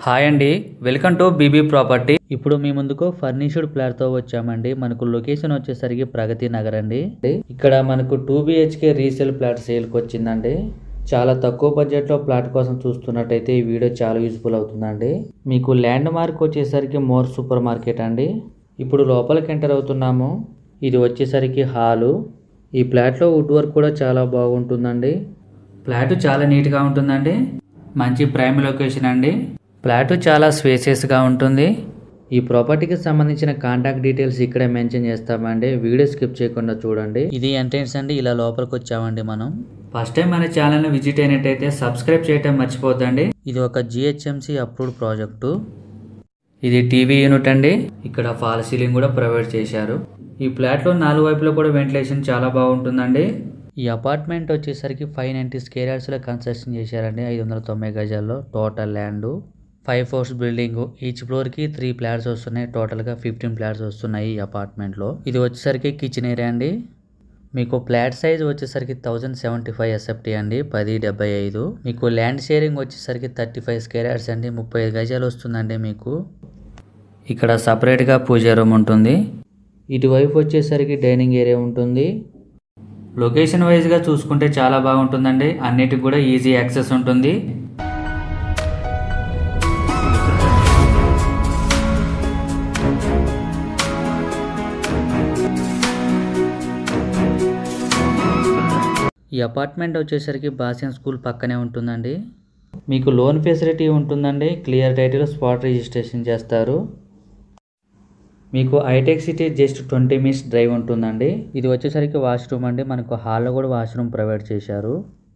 hi అండి welcome to BB property ఇప్పుడు మీ ముందుకు ఫర్నిష్డ్ ఫ్లాట్ తో వచ్చామండి మనకు లొకేషన్ వచ్చేసరికి ప్రగతి నగర్ అండి ఇక్కడ మనకు two BHK resale flat sale కి వచ్చిందండి చాలా తక్కువ బడ్జెట్ లో ఫ్లాట్ కోసం చూస్తున్నట్టయితే ఈ వీడియో చాలా యూస్ఫుల్ అవుతుందండి మీకు ల్యాండ్ మార్క్ వచ్చేసరికి మోర్ సూపర్ మార్కెట్ అండి ఇప్పుడు లోపలికి ఎంటర్ అవుతున్నాము ఇది వచ్చేసరికి హాలు ఈ ఫ్లాట్లో వుడ్ వర్క్ కూడా చాలా బాగుంటుందండి ఫ్లాట్ చాలా నీట్గా ఉంటుందండి మంచి ప్రైమ్ లొకేషన్ అండి ఫ్లాట్ చాలా స్పేసియస్గా ఉంటుంది ఈ ప్రాపర్టీకి సంబంధించిన కాంటాక్ట్ డీటెయిల్స్ ఇక్కడే మెన్షన్ చేస్తామండి వీడియో స్కిప్ చేయకుండా చూడండి ఇది ఎంట్రెన్స్ అండి ఇలా లోపలికి వచ్చామండి మనం ఫస్ట్ టైం మన ఛానల్ని విజిట్ అయినట్టయితే సబ్స్క్రైబ్ చేయటం మర్చిపోద్దండి ఇది ఒక జిహెచ్ఎంసి అప్రూవ్డ్ ప్రాజెక్టు ఇది టీవీ యూనిట్ అండి ఇక్కడ ఫాల్ సీలింగ్ కూడా ప్రొవైడ్ చేశారు ఈ ఫ్లాట్ లో నాలుగు వైపులో కూడా వెంటిలేషన్ చాలా బాగుంటుందండి ఈ అపార్ట్మెంట్ వచ్చేసరికి ఫైవ్ నైంటీ స్కేర్ యార్డ్స్ లో కన్స్ట్రక్షన్ చేశారండి ఐదు వందల తొంభై గజాల్లో total land five floors building each floor కి త్రీ ఫ్లాట్స్ వస్తున్నాయి టోటల్ గా ఫిఫ్టీన్ ఫ్లాట్స్ వస్తున్నాయి ఈ అపార్ట్మెంట్ లో ఇది వచ్చేసరికి కిచెన్ ఏరియా అండి మీకు ఫ్లాట్ సైజ్ వచ్చేసరికి థౌజండ్ సెవెంటీ ఫైవ్ ఎస్ఎఫ్టీ అండి పది డెబ్బై ఐదు మీకు ల్యాండ్ షేరింగ్ వచ్చేసరికి థర్టీ ఫైవ్ స్కేర్ యార్డ్స్ అండి ముప్పై ఐదు గజాలు వస్తుందండి మీకు ఇక్కడ సపరేట్గా పూజ రూమ్ ఉంటుంది ఇటువైపు వచ్చేసరికి డైనింగ్ ఏరియా ఉంటుంది లొకేషన్ వైజ్గా చూసుకుంటే చాలా బాగుంటుందండి అన్నిటికి కూడా ఈజీ యాక్సెస్ ఉంటుంది ఈ అపార్ట్మెంట్ వచ్చేసరికి బాసియన్ స్కూల్ పక్కనే ఉంటుందండి మీకు లోన్ ఫెసిలిటీ ఉంటుందండి క్లియర్ టైటిల్ స్పాట్ రిజిస్ట్రేషన్ చేస్తారు మీకు హైటెక్ City just twenty minutes drive ఉంటుందండి ఇది వచ్చేసరికి వాష్రూమ్ అండి మనకు హాల్లో కూడా వాష్రూమ్ ప్రొవైడ్ చేశారు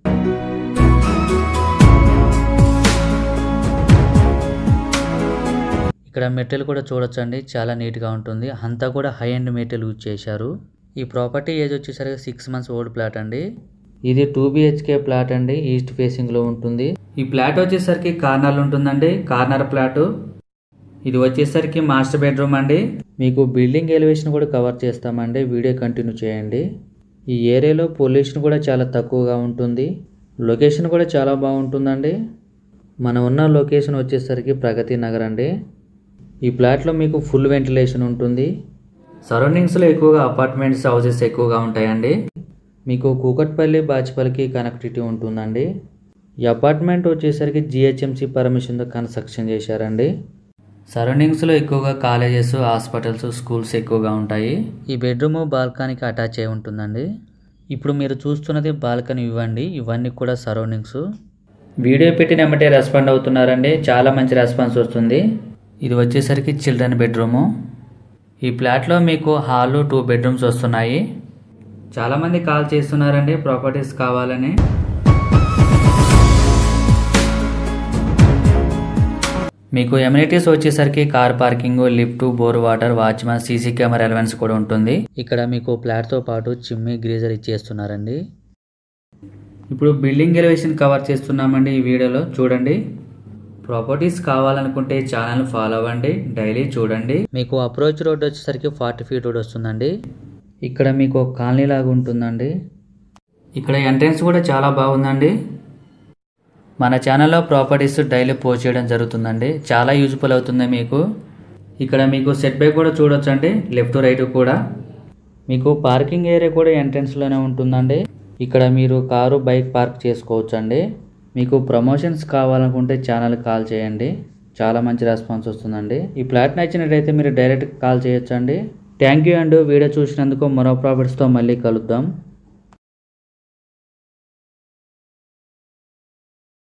ఇక్కడ మెటీరియల్ కూడా చూడొచ్చండి చాలా నీట్గా ఉంటుంది అంతా కూడా హై అండ్ మెటీరియల్ యూజ్ చేశారు ఈ ప్రాపర్టీ ఏజ్ వచ్చేసరికి సిక్స్ మంత్స్ ఓల్డ్ ప్లాట్ అండి ఇది టూ బిహెచ్కే ప్లాట్ అండి ఈస్ట్ ఫేసింగ్ లో ఉంటుంది ఈ ప్లాట్ వచ్చేసరికి కార్నర్ ఉంటుందండి కార్నర్ ప్లాట్ ఇది వచ్చేసరికి మాస్టర్ బెడ్రూమ్ అండి మీకు బిల్డింగ్ ఎలివేషన్ కూడా కవర్ చేస్తామండి వీడియో కంటిన్యూ చేయండి ఈ ఏరియాలో పొల్యూషన్ కూడా చాలా తక్కువగా ఉంటుంది లొకేషన్ కూడా చాలా బాగుంటుందండి మనం ఉన్న లొకేషన్ వచ్చేసరికి ప్రగతి నగర్ అండి ఈ ప్లాట్లో మీకు ఫుల్ వెంటిలేషన్ ఉంటుంది సరౌండింగ్స్లో ఎక్కువగా అపార్ట్మెంట్స్ హౌసెస్ ఎక్కువగా ఉంటాయండి మీకు కూకట్పల్లి బాచిపల్లికి కనెక్టివిటీ ఉంటుందండి ఈ అపార్ట్మెంట్ వచ్చేసరికి జిహెచ్ఎంసి పర్మిషన్తో కన్స్ట్రక్షన్ చేశారండి సరౌండింగ్స్లో ఎక్కువగా కాలేజెస్ హాస్పిటల్స్ స్కూల్స్ ఎక్కువగా ఉంటాయి ఈ బెడ్రూమ్ బాల్కనీకి అటాచ్ అయి ఉంటుందండి ఇప్పుడు మీరు చూస్తున్నది బాల్కనీ ఇవ్వండి ఇవన్నీ కూడా సరౌండింగ్స్ వీడియో పెట్టిన ఎమ్మటే రెస్పాండ్ అవుతున్నారండి చాలా మంచి రెస్పాన్స్ వస్తుంది ఇది వచ్చేసరికి చిల్డ్రన్ బెడ్రూము ఈ ఫ్లాట్లో మీకు హాల్ టూ బెడ్రూమ్స్ వస్తున్నాయి చాలామంది కాల్ చేస్తున్నారండి ప్రాపర్టీస్ కావాలని మీకు ఎమ్యూనిటీస్ వచ్చేసరికి car parking lift bore water watchman CC camera allowance కూడా ఉంటుంది ఇక్కడ మీకు ఫ్లాట్తో పాటు చిమ్మి గ్రీజర్ ఇచ్చేస్తున్నారండి ఇప్పుడు బిల్డింగ్ ఎలివేషన్ కవర్ చేస్తున్నామండి ఈ వీడియోలో చూడండి ప్రాపర్టీస్ కావాలనుకుంటే ఛానల్ ఫాలో అవ్వండి డైలీ చూడండి మీకు అప్రోచ్ రోడ్ వచ్చేసరికి ఫార్టీ ఫీట్ రోడ్ వస్తుందండి ఇక్కడ మీకు ఒక కాలనీ లాగా ఉంటుందండి ఇక్కడ ఎంట్రన్స్ కూడా చాలా బాగుందండి మన ఛానల్లో ప్రాపర్టీస్ డైలీ పోస్ట్ చేయడం జరుగుతుందండి చాలా యూజ్ఫుల్ అవుతుంది మీకు ఇక్కడ మీకు సెట్ బ్యాక్ కూడా చూడొచ్చండి లెఫ్ట్ రైట్ కూడా మీకు పార్కింగ్ ఏరియా కూడా ఎంట్రన్స్లోనే ఉంటుందండి ఇక్కడ మీరు కారు బైక్ పార్క్ చేసుకోవచ్చండి మీకు ప్రమోషన్స్ కావాలనుకుంటే ఛానల్ కాల్ చేయండి చాలా మంచి రెస్పాన్స్ వస్తుందండి ఈ ఫ్లాట్ నచ్చినట్టయితే మీరు డైరెక్ట్ కాల్ చేయొచ్చండి థ్యాంక్ యూ అండ్ వీడియో చూసినందుకు మరో ప్రాపర్టీస్తో మళ్ళీ కలుద్దాం